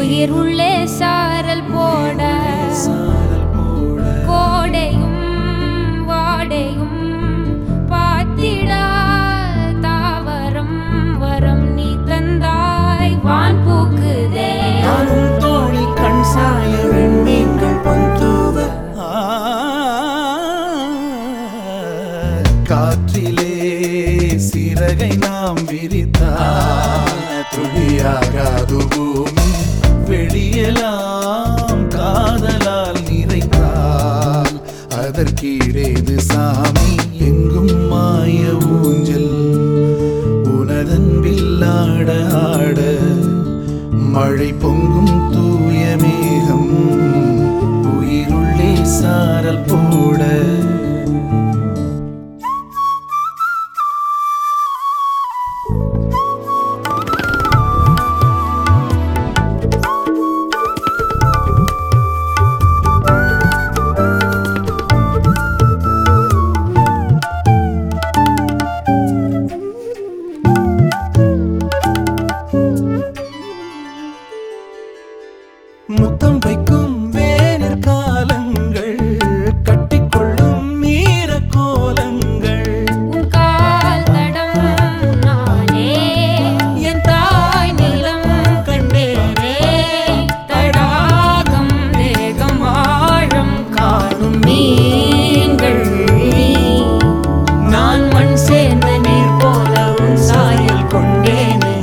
உயிர் உள்ளே சாரல் போட சாரல் போட கோடையும் வாடையும் பாத்திடா தாவரம் வரம் நீ தந்தாய் வான் பூக்குதே நானும் தோளில் கண் சாய வெண்மீன்கள் பொந்தூவ காற்றிலே சிறகை நாம் விரித்தால் துளியாகாது பூமி வெளியெல்லாம் காதலால் நிறைத்தால் அதற்கீடேது சாமி எங்கும் மாய ஊஞ்சல் உனதன்பில் ஆட ஆட மழை பொங்கும் தூய மேகம் உயிருள்ளே சாரல் போட முத்தம் வைக்கும் வேனிற் காலங்கள் கட்டிக்கொள்ளும் மீற கோலங்கள் உன் கால் தடம் நானே என் தாய் நிலம் கண்டேனே தடாகம் தேகம் ஆழம் காணும் மீன்கள் நான் மண் சேர்ந்த நீர் போல உன் சாயல் கொண்டேனே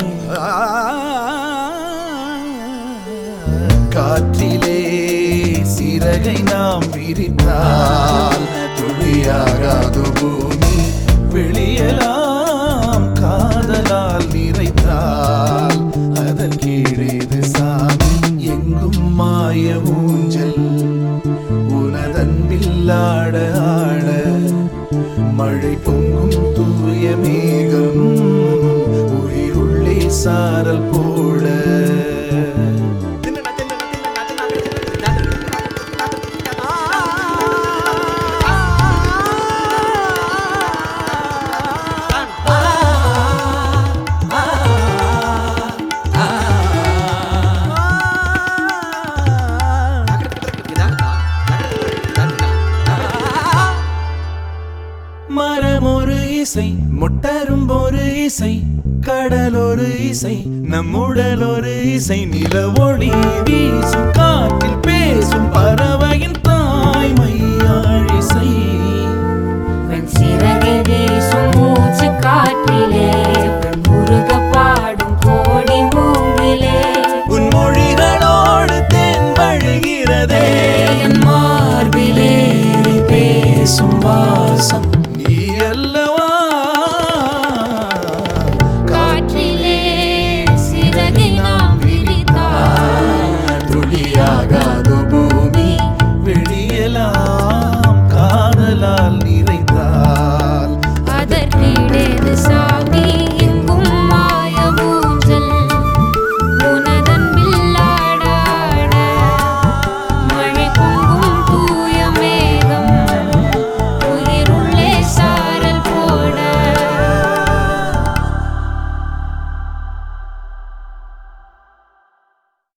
காற்றிலே சிறகை நாம் விரித்தால் துளியாகாது பூமி வெளியலாம் காதலால் நிறைத்தால் அதன் கீழேது சாமி எங்கும் மாய ஊஞ்சல் உனதன்பில் ஆட ஆட மழை பொங்கும் தூய மேகம் உயிருள்ளே சாரல் போட மரம் ஒரு இசை முட்டரும் ஒரு இசை கடல் ஒரு இசை நம்முடல் ஒரு இசை நில ஒளி வீசும் காற்றில் பேசும் பறவையின் தாய்மையாழிசை வெண் சிறகை வீசும்